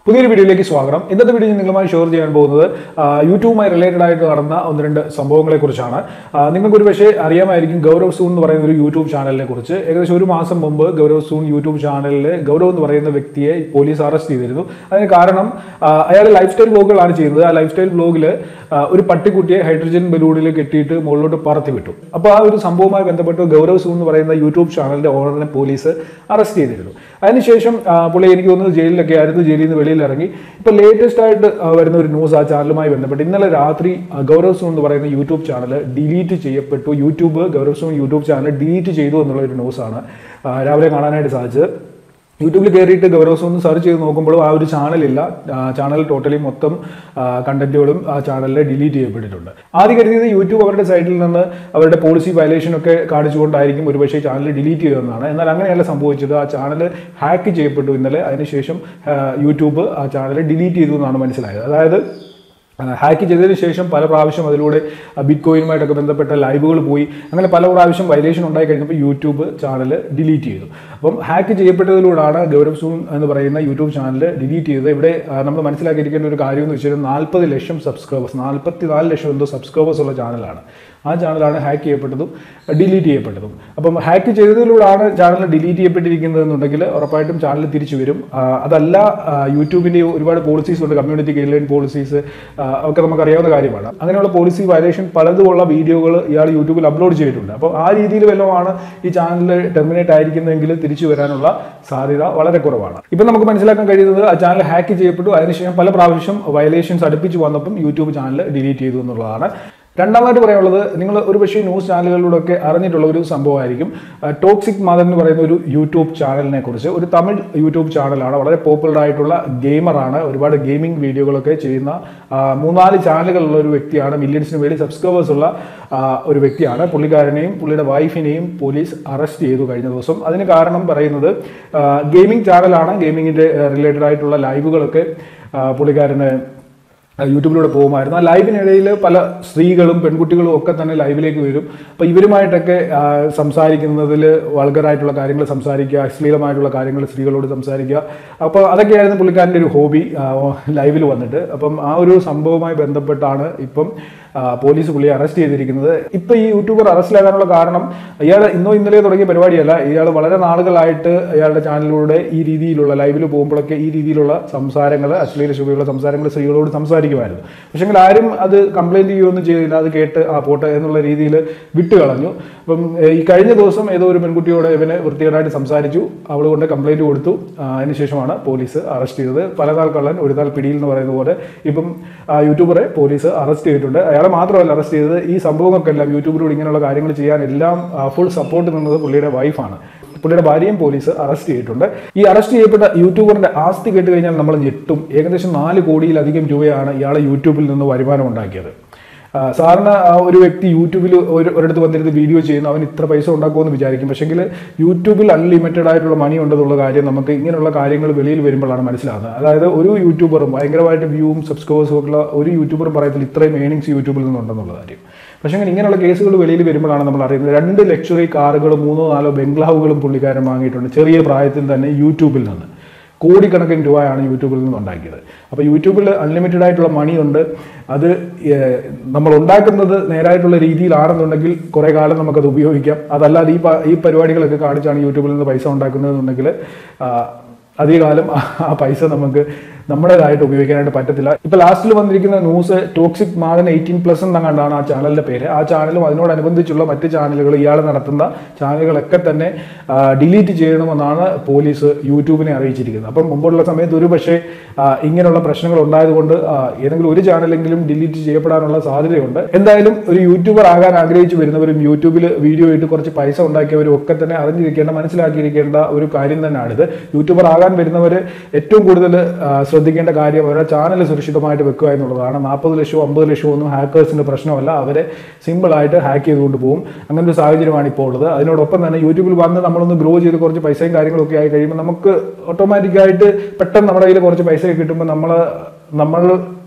പുതിയൊരു വീഡിയോയിലേക്ക് സ്വാഗതം ഇന്നത്തെ വീഡിയോ ഞാൻ നിങ്ങളുമായി ഷെയർ ചെയ്യാൻ പോകുന്നത് ആ, യൂട്യൂബുമായി റിലേറ്റഡ് ആയിട്ട് നടന്ന ഒന്ന് രണ്ട് സംഭവങ്ങളെ കുറിച്ചാണ് നിങ്ങൾക്ക് ഒരു പക്ഷേ അറിയാമായിരിക്കും ഗൗരവ് സൂൺ എന്ന് പറയുന്ന ഒരു യൂട്യൂബ് ചാനലിനെ കുറിച്ച് ഏകദേശം ഒരു മാസം മുമ്പ് ഗൗരവ് സൂൺ യൂട്യൂബ് ചാനലിൽ ഗൗരവ് എന്ന് പറയുന്ന വ്യക്തിയെ പോലീസ് അറസ്റ്റ് ചെയ്തിരുന്നു അതിന് കാരണം അയാൾ ലൈഫ് സ്റ്റൈൽ വ്ലോഗുകളാണ് ചെയ്യുന്നത് ആ ലൈഫ് സ്റ്റൈൽ വ്ലോഗിൽ ഒരു പട്ടിക്കുട്ടിയെ ഹൈഡ്രജൻ ബലൂണിൽ കെട്ടിയിട്ട് മുകളിലോട്ട് പറത്തി വിട്ടു അപ്പോൾ ആ ഒരു സംഭവവുമായി ബന്ധപ്പെട്ട് ഗൗരവ് സൂൺ എന്ന് പറയുന്ന യൂട്യൂബ് ചാനലിന്റെ ഓണറിനെ പോലീസ് അറസ്റ്റ് ചെയ്തിരുന്നു അതിനുശേഷം ആ, പുള്ളി എനിക്ക് തോന്നുന്നത് ജയിലിലൊക്കെ ആയിരുന്നു ജയിലിൽ നിന്ന് വെളിയിൽ ഇറങ്ങി ഇപ്പൊ ലേറ്റസ്റ്റ് ആയിട്ട് ആ, വരുന്ന ഒരു ന്യൂസ് ആ ചാനലുമായി ബന്ധപ്പെട്ട് ഇന്നലെ രാത്രി ആ, ഗൗരവ് സൂൺ എന്ന് പറയുന്ന യൂട്യൂബ് ചാനൽ ഡിലീറ്റ് ചെയ്യപ്പെട്ടു YouTube Gaurav zone YouTube channel delete ചെയ്തു എന്നുള്ള ഒരു ന്യൂസാണ് ആ, രാവിലെ കാണാനായിട്ട് സാധിച്ചത് യൂട്യൂബിൽ കയറിയിട്ട് ഗൗരവസം ഒന്ന് സെർച്ച് ചെയ്ത് നോക്കുമ്പോൾ ആ ഒരു ചാനലില്ല ചാനൽ ടോട്ടലി മൊത്തം കണ്ടന്റുകളും ആ ചാനലിൽ ഡിലീറ്റ് ചെയ്യപ്പെട്ടിട്ടുണ്ട് ആദ്യം കരുതിയത് യൂട്യൂബ് അവരുടെ സൈറ്റിൽ നിന്ന് അവരുടെ പോളിസി വയലേഷൻ ഒക്കെ കാണിച്ചുകൊണ്ടായിരിക്കും ഒരുപക്ഷെ ചാനൽ ഡിലീറ്റ് ചെയ്തതെന്നാണ് എന്നാൽ അങ്ങനെയല്ല സംഭവിച്ചത് ആ ചാനൽ ഹാക്ക് ചെയ്യപ്പെട്ടു ഇന്നലെ അതിനുശേഷം ആ, യൂട്യൂബ് ആ ചാനൽ ഡിലീറ്റ് ചെയ്തു എന്നാണ് മനസ്സിലായത് അതായത് ഹാക്ക് ചെയ്തതിന് ശേഷം പല പ്രാവശ്യം അതിലൂടെ ബിറ്റ് കോയിനുമായിട്ടൊക്കെ ബന്ധപ്പെട്ട ലൈവുകൾ പോയി അങ്ങനെ പല പ്രാവശ്യം വൈലേഷൻ ഉണ്ടായി കഴിഞ്ഞപ്പോൾ യൂട്യൂബ് ചാനൽ ഡിലീറ്റ് ചെയ്തു അപ്പം ഹാക്ക് ചെയ്യപ്പെട്ടതിലൂടെയാണ് ഗൗരവ് സൂൺ എന്ന് പറയുന്ന യൂട്യൂബ് ചാനൽ ഡിലീറ്റ് ചെയ്തത് ഇവിടെ ആ, നമ്മൾ മനസ്സിലാക്കിയിരിക്കേണ്ട ഒരു കാര്യം എന്ന് വെച്ചാൽ നാൽപ്പത് ലക്ഷം സബ്സ്ക്രൈബേഴ്സ് നാൽപ്പത്തി നാല് ലക്ഷം എന്തോ സബ്സ്ക്രൈബേഴ്സ് ഉള്ള ചാനലാണ് ആ ചാനലാണ് ഹാക്ക് ചെയ്യപ്പെട്ടതും ഡിലീറ്റ് ചെയ്യപ്പെട്ടതും അപ്പം ഹാക്ക് ചെയ്തതിലൂടെയാണ് ചാനൽ ഡിലീറ്റ് ചെയ്യപ്പെട്ടിരിക്കുന്നതെന്നുണ്ടെങ്കിൽ ഉറപ്പായിട്ടും ചാനൽ തിരിച്ചു വരും ആ, അതല്ല ആ, യൂട്യൂബിന്റെ ഒരുപാട് പോളിസീസ് ഉണ്ട് കമ്മ്യൂണിറ്റി ഗൈഡ്ലൈൻ പോളിസീസ് ഒക്കെ നമുക്ക് അറിയാവുന്ന കാര്യമാണ് അങ്ങനെയുള്ള പോളിസി വയലേഷൻ പലതുമുള്ള വീഡിയോകൾ ഇയാൾ യൂട്യൂബിൽ അപ്ലോഡ് ചെയ്തിട്ടുണ്ട് അപ്പോൾ ആ രീതിയിൽ വല്ലതുമാണ് ഈ ചാനൽ ടെർമിനേറ്റ് ആയിരിക്കുന്നതെങ്കിൽ തിരിച്ചു വരാനുള്ള സാധ്യത വളരെ കുറവാണ് ഇപ്പം നമുക്ക് മനസ്സിലാക്കാൻ കഴിയുന്നത് ആ ചാനൽ ഹാക്ക് ചെയ്യപ്പെട്ടു അതിനുശേഷം പല പ്രാവശ്യം വയലേഷൻസ് അടുപ്പിച്ച് വന്നപ്പം യൂട്യൂബ് ചാനൽ ഡിലീറ്റ് ചെയ്തു എന്നുള്ളതാണ് രണ്ടാമതായിട്ട് പറയാനുള്ളത് നിങ്ങൾ ഒരു പക്ഷേ ന്യൂസ് ചാനലുകളിലൂടെ ഒക്കെ അറിഞ്ഞിട്ടുള്ള ഒരു സംഭവമായിരിക്കും ടോക്സിക് മദർ എന്ന് പറയുന്ന ഒരു യൂട്യൂബ് ചാനലിനെ കുറിച്ച് ഒരു തമിഴ് യൂട്യൂബ് ചാനലാണ് വളരെ പോപ്പുലർ ആയിട്ടുള്ള ഗെയിമറാണ് ഒരുപാട് ഗെയിമിംഗ് വീഡിയോകളൊക്കെ ചെയ്യുന്ന ആ, മൂന്നാല് ചാനലുകളുള്ള ഒരു വ്യക്തിയാണ് മില്യൺസിന് വേണ്ടി സബ്സ്ക്രൈബേഴ്സ് ഉള്ള ആ, ഒരു വ്യക്തിയാണ് പുള്ളിക്കാരനെയും പുള്ളിയുടെ വൈഫിനെയും പോലീസ് അറസ്റ്റ് ചെയ്തു കഴിഞ്ഞ ദിവസം അതിന് കാരണം പറയുന്നത് ഗെയിമിംഗ് ചാനലാണ് ഗെയിമിങ്ങിന്റെ റിലേറ്റഡ് ആയിട്ടുള്ള ലൈവുകളൊക്കെ ആ, പുള്ളിക്കാരന് യൂട്യൂബിലൂടെ പോകുമായിരുന്നു ആ ലൈവിനിടയിൽ പല സ്ത്രീകളും പെൺകുട്ടികളും ഒക്കെ തന്നെ ലൈവിലേക്ക് വരും അപ്പോൾ ഇവരുമായിട്ടൊക്കെ ആ, സംസാരിക്കുന്നതിൽ വൾഗറായിട്ടുള്ള കാര്യങ്ങൾ സംസാരിക്കുക അശ്ലീലമായിട്ടുള്ള കാര്യങ്ങൾ സ്ത്രീകളോട് സംസാരിക്കുക അപ്പോൾ അതൊക്കെയായിരുന്നു പുള്ളിക്കാരൻ്റെ ഒരു ഹോബി ലൈവിൽ വന്നിട്ട് അപ്പം ആ ഒരു സംഭവവുമായി ബന്ധപ്പെട്ടാണ് ഇപ്പം ആ, പോലീസ് പുള്ളിയെ അറസ്റ്റ് ചെയ്തിരിക്കുന്നത് ഇപ്പം ഈ യൂട്യൂബർ അറസ്റ്റിലാകാനുള്ള കാരണം ഇയാൾ ഇന്നോ ഇന്നലെ തുടങ്ങിയ പരിപാടിയല്ല ഇയാൾ വളരെ നാളുകളായിട്ട് ഇയാളുടെ ചാനലിലൂടെ ഈ രീതിയിലുള്ള ലൈവിൽ പോകുമ്പോഴൊക്കെ ഈ രീതിയിലുള്ള സംസാരങ്ങൾ അശ്ലീല ശുഭയുള്ള സംസാരങ്ങൾ സ്ത്രീകളോട് സംസാരിക്കുമായിരുന്നു പക്ഷെങ്കിൽ ആരും അത് കംപ്ലൈന്റ് ചെയ്യുകയൊന്നും ചെയ്തില്ല അത് കേട്ട് ആ പോട്ടെ എന്നുള്ള രീതിയിൽ വിട്ടു കളഞ്ഞു അപ്പം ഏഹ്, ഈ കഴിഞ്ഞ ദിവസം ഏതോ ഒരു പെൺകുട്ടിയോട് ഇവന് വൃത്തികേടായിട്ട് സംസാരിച്ചു അവൾ കൊണ്ട് കംപ്ലൈന്റ് കൊടുത്തു ആ, അതിനുശേഷമാണ് പോലീസ് അറസ്റ്റ് ചെയ്തത് പലതാൾ കള്ളൻ ഒരു താൾ പിടിയിൽ എന്ന് പറയുന്ന പോലെ ഇപ്പം ആ, യൂട്യൂബറെ പോലീസ് അറസ്റ്റ് ചെയ്തിട്ടുണ്ട് അയാളെ മാത്രമല്ല അറസ്റ്റ് ചെയ്തത് ഈ സംഭവങ്ങൾക്കെല്ലാം യൂട്യൂബിലൂടെ ഇങ്ങനെയുള്ള കാര്യങ്ങൾ ചെയ്യാൻ എല്ലാം ഫുൾ സപ്പോർട്ട് നിന്നത് പുള്ളിയുടെ വൈഫാണ് പുള്ളിയുടെ ഭാര്യയും പോലീസ് അറസ്റ്റ് ചെയ്തിട്ടുണ്ട് ഈ അറസ്റ്റ് ചെയ്യപ്പെട്ട യൂട്യൂബറിന്റെ ആസ്തി കേട്ട് കഴിഞ്ഞാൽ നമ്മൾ ഞെട്ടും ഏകദേശം നാല് കോടിയിലധികം രൂപയാണ് ഇയാളെ യൂട്യൂബിൽ നിന്ന് വരുമാനം ഉണ്ടാക്കിയത് ആ, സാധാരണ ആ, ഒരു വ്യക്തി യൂട്യൂബിൽ ഒരു ഒരിടത്ത് വന്നിരുന്ന് വീഡിയോ ചെയ്യുന്നു അവൻ ഇത്ര പൈസ ഉണ്ടാക്കുമെന്ന് വിചാരിക്കും പക്ഷെങ്കിൽ യൂട്യൂബിൽ അൺലിമിറ്റഡ് ആയിട്ടുള്ള മണി ഉണ്ടെന്നുള്ള കാര്യം നമുക്ക് ഇങ്ങനെയുള്ള കാര്യങ്ങൾ വെളിയിൽ വരുമ്പോഴാണ് മനസ്സിലാകുന്നത് അതായത് ഒരു യൂട്യൂബറും ഭയങ്കരമായിട്ട് വ്യൂവും സബ്സ്ക്രൈബേഴ്സും ഒക്കെ ഉള്ള ഒരു യൂട്യൂബറും പറയത്തില്ല ഇത്രയും ഏണിങ്സ് യൂട്യൂബിൽ നിന്നുണ്ടെന്നുള്ള കാര്യം പക്ഷേ അങ്ങനെ ഇങ്ങനെയുള്ള കേസുകൾ വെളിയിൽ വരുമ്പോഴാണ് നമ്മൾ അറിയുന്നത് രണ്ട് ലക്ഷറി കാറുകളും മൂന്നോ നാലോ ബംഗ്ലാവുകളും പുള്ളിക്കാരൻ വാങ്ങിയിട്ടുണ്ട് ചെറിയ പ്രായത്തിൽ തന്നെ യൂട്യൂബിൽ നിന്ന് കോടിക്കണക്കിന് രൂപയാണ് യൂട്യൂബിൽ നിന്ന് ഉണ്ടാക്കിയത് അപ്പോൾ യൂട്യൂബിൽ അൺലിമിറ്റഡ് ആയിട്ടുള്ള മണി ഉണ്ട് അത് ഏഹ്, നമ്മൾ ഉണ്ടാക്കുന്നത് നേരായിട്ടുള്ള രീതിയിലാണെന്നുണ്ടെങ്കിൽ കുറേ കാലം നമുക്കത് ഉപയോഗിക്കാം അതല്ലാതെ ഈ പ- ഈ പരിപാടികളൊക്കെ കാണിച്ചാണ് യൂട്യൂബിൽ നിന്ന് പൈസ ഉണ്ടാക്കുന്നതെന്നുണ്ടെങ്കിൽ അധികകാലം ആ പൈസ നമുക്ക് നമ്മുടേതായിട്ട് ഉപയോഗിക്കാനായിട്ട് പറ്റത്തില്ല ഇപ്പൊ ലാസ്റ്റിൽ വന്നിരിക്കുന്ന news toxic Mathan eighteen plus എന്നങ്ങാണ്ടാണ് ആ ചാനലിന്റെ പേര് ആ ചാനലും അതിനോടനുബന്ധിച്ചുള്ള മറ്റ് ചാനലുകൾ ഇയാൾ നടത്തുന്ന ചാനലുകളൊക്കെ തന്നെ ഡിലീറ്റ് ചെയ്യണമെന്നാണ് പോലീസ് യൂട്യൂബിനെ അറിയിച്ചിരിക്കുന്നത് അപ്പം മുമ്പുള്ള സമയത്ത് ഒരു പക്ഷേ ആ, ഇങ്ങനെയുള്ള പ്രശ്നങ്ങൾ ഉണ്ടായതുകൊണ്ട് ആ, ഏതെങ്കിലും ഒരു ചാനലെങ്കിലും ഡിലീറ്റ് ചെയ്യപ്പെടാനുള്ള സാധ്യതയുണ്ട് എന്തായാലും ഒരു യൂട്യൂബർ ആകാൻ ആഗ്രഹിച്ചു വരുന്നവരും യൂട്യൂബിൽ വീഡിയോ ഇട്ട് കുറച്ച് പൈസ ഉണ്ടാക്കിയവരും ഒക്കെ തന്നെ അറിഞ്ഞിരിക്കേണ്ട മനസ്സിലാക്കിയിരിക്കേണ്ട ഒരു കാര്യം തന്നെയാണിത് യൂട്യൂബർ ആകാൻ വരുന്നവർ ഏറ്റവും കൂടുതൽ ആ, ശ്രദ്ധിക്കേണ്ട കാര്യം അവരുടെ ചാനൽ സുരക്ഷിതമായിട്ട് വെക്കുക എന്നുള്ളതാണ് നാൽപ്പത് ലക്ഷമോ അമ്പത് ലക്ഷമോ ഒന്നും ഹാക്കേഴ്സിന്റെ പ്രശ്നമല്ല അവരെ സിമ്പിളായിട്ട് ഹാക്ക് ചെയ്തുകൊണ്ട് പോകും അങ്ങനെ ഒരു സാഹചര്യമാണ് ഇപ്പോൾ ഉള്ളത് അതിനോടൊപ്പം തന്നെ യൂട്യൂബിൽ വന്ന് നമ്മളൊന്ന് ഗ്രോ ചെയ്ത് കുറച്ച് പൈസയും കാര്യങ്ങളൊക്കെ ആയി കഴിയുമ്പോൾ നമുക്ക് ഓട്ടോമാറ്റിക്കായിട്ട് പെട്ടെന്ന് നമ്മുടെ കയ്യിൽ കുറച്ച് പൈസ കിട്ടുമ്പോൾ നമ്മൾ നമ്മൾ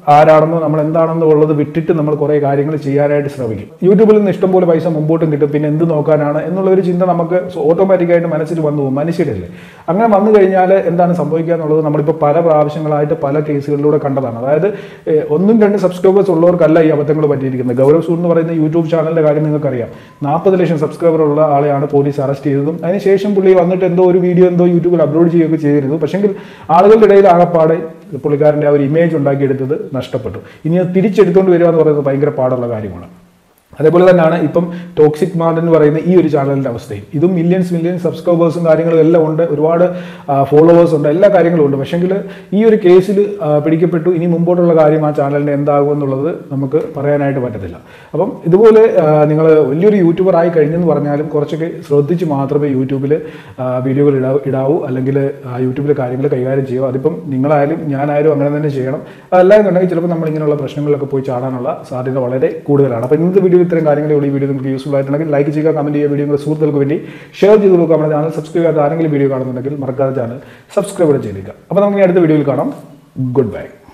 ആരാണെന്നോ നമ്മൾ എന്താണെന്നോ ഉള്ളത് വിട്ടിട്ട് നമ്മൾ കുറേ കാര്യങ്ങൾ ചെയ്യാനായിട്ട് ശ്രമിക്കും യൂട്യൂബിൽ നിന്ന് ഇഷ്ടംപോലെ പൈസ മുമ്പോട്ടും കിട്ടും പിന്നെ എന്ത് നോക്കാനാണ് എന്നുള്ള ഒരു ചിന്ത നമുക്ക് ഓട്ടോമാറ്റിക്കായിട്ട് മനസ്സിൽ വന്നു പോകും മനുഷ്യരല്ലേ അങ്ങനെ വന്നു കഴിഞ്ഞാൽ എന്താണ് സംഭവിക്കുക എന്നുള്ളത് നമ്മളിപ്പോൾ പല പ്രാവശ്യങ്ങളായിട്ട് പല കേസുകളിലൂടെ കണ്ടതാണ് അതായത് ഏഹ്, ഒന്നും രണ്ട് സബ്സ്ക്രൈബേഴ്സ് ഉള്ളവർക്കല്ല ഈ അബദ്ധങ്ങൾ പറ്റിയിരിക്കുന്നത് ഗൗരവ് സൂർ എന്ന് പറയുന്ന യൂട്യൂബ് ചാനലിന്റെ കാര്യം നിങ്ങൾക്കറിയാം നാൽപ്പത് ലക്ഷം സബ്സ്ക്രൈബർ ഉള്ള ആളെയാണ് പോലീസ് അറസ്റ്റ് ചെയ്തതും അതിനുശേഷം പുള്ളി വന്നിട്ട് എന്തോ ഒരു വീഡിയോ എന്തോ യൂട്യൂബിൽ അപ്ലോഡ് ചെയ്യുകയൊക്കെ ചെയ്തിരുന്നു പക്ഷെങ്കിൽ ആളുകളുടെ ഇടയിൽ ആകപ്പാടെ പുള്ളിക്കാരൻ്റെ ആ ഒരു ഇമേജ് ഉണ്ടാക്കിയെടുത്തത് നഷ്ടപ്പെട്ടു ഇനി അത് തിരിച്ചെടുത്തുകൊണ്ട് വരിക എന്ന് പറയുന്നത് ഭയങ്കര പാടുള്ള കാര്യമാണ് അതേപോലെ തന്നെയാണ് ഇപ്പം ടോക്സിക് മാൻ എന്ന് പറയുന്ന ഈ ഒരു ചാനലിന്റെ അവസ്ഥയും ഇതും മില്യൺസ് മില്യൺസ് സബ്സ്ക്രൈബേഴ്സും കാര്യങ്ങളും എല്ലാം ഉണ്ട് ഒരുപാട് ഫോളോവേഴ്സ് ഉണ്ട് എല്ലാ കാര്യങ്ങളും ഉണ്ട് പക്ഷെങ്കിൽ ഈ ഒരു കേസിൽ പിടിക്കപ്പെട്ടു ഇനി മുമ്പോട്ടുള്ള കാര്യം ആ ചാനലിന് എന്താകും എന്നുള്ളത് നമുക്ക് പറയാനായിട്ട് പറ്റത്തില്ല അപ്പം ഇതുപോലെ നിങ്ങൾ വലിയൊരു യൂട്യൂബർ ആയി കഴിഞ്ഞെന്ന് പറഞ്ഞാലും കുറച്ചൊക്കെ ശ്രദ്ധിച്ച് മാത്രമേ യൂട്യൂബിൽ വീഡിയോകൾ ഇടാ ഇടാവൂ അല്ലെങ്കിൽ യൂട്യൂബിലെ കാര്യങ്ങൾ കൈകാര്യം ചെയ്യൂ അതിപ്പം നിങ്ങളായാലും ഞാനായാലും അങ്ങനെ തന്നെ ചെയ്യണം അതല്ല എന്നുണ്ടെങ്കിൽ ചിലപ്പോൾ നമ്മൾ ഇങ്ങനെയുള്ള പ്രശ്നങ്ങളിലൊക്കെ പോയി ചാടാനുള്ള സാധ്യത വളരെ കൂടുതലാണ് അപ്പോൾ ഇന്നത്തെ വീഡിയോ ഇത്തരം കാര്യങ്ങളേ ഉള്ളൂ ഈ വീഡിയോ നിങ്ങൾക്ക് യൂസ്ഫുൾ ആയിട്ടുണ്ടെങ്കിൽ ലൈക്ക് ചെയ്യുക കമന്റ് ചെയ്യുക വീഡിയോ നിങ്ങളുടെ സുഹൃത്തുക്കൾക്ക് വേണ്ടി ഷെയർ ചെയ്ത് കൊടുക്കുക നമ്മുടെ ചാനൽ സബ്സ്ക്രൈബ് ചെയ്യാത്ത ആരെങ്കിലും വീഡിയോ കാണുന്നുണ്ടെങ്കിൽ മറക്കാതെ ചാനൽ സബ്സ്ക്രൈബ് ചെയ്തേക്കുക അപ്പോൾ നമുക്ക് ഇനി അടുത്ത വീഡിയോയിൽ കാണാം ഗുഡ് ബൈ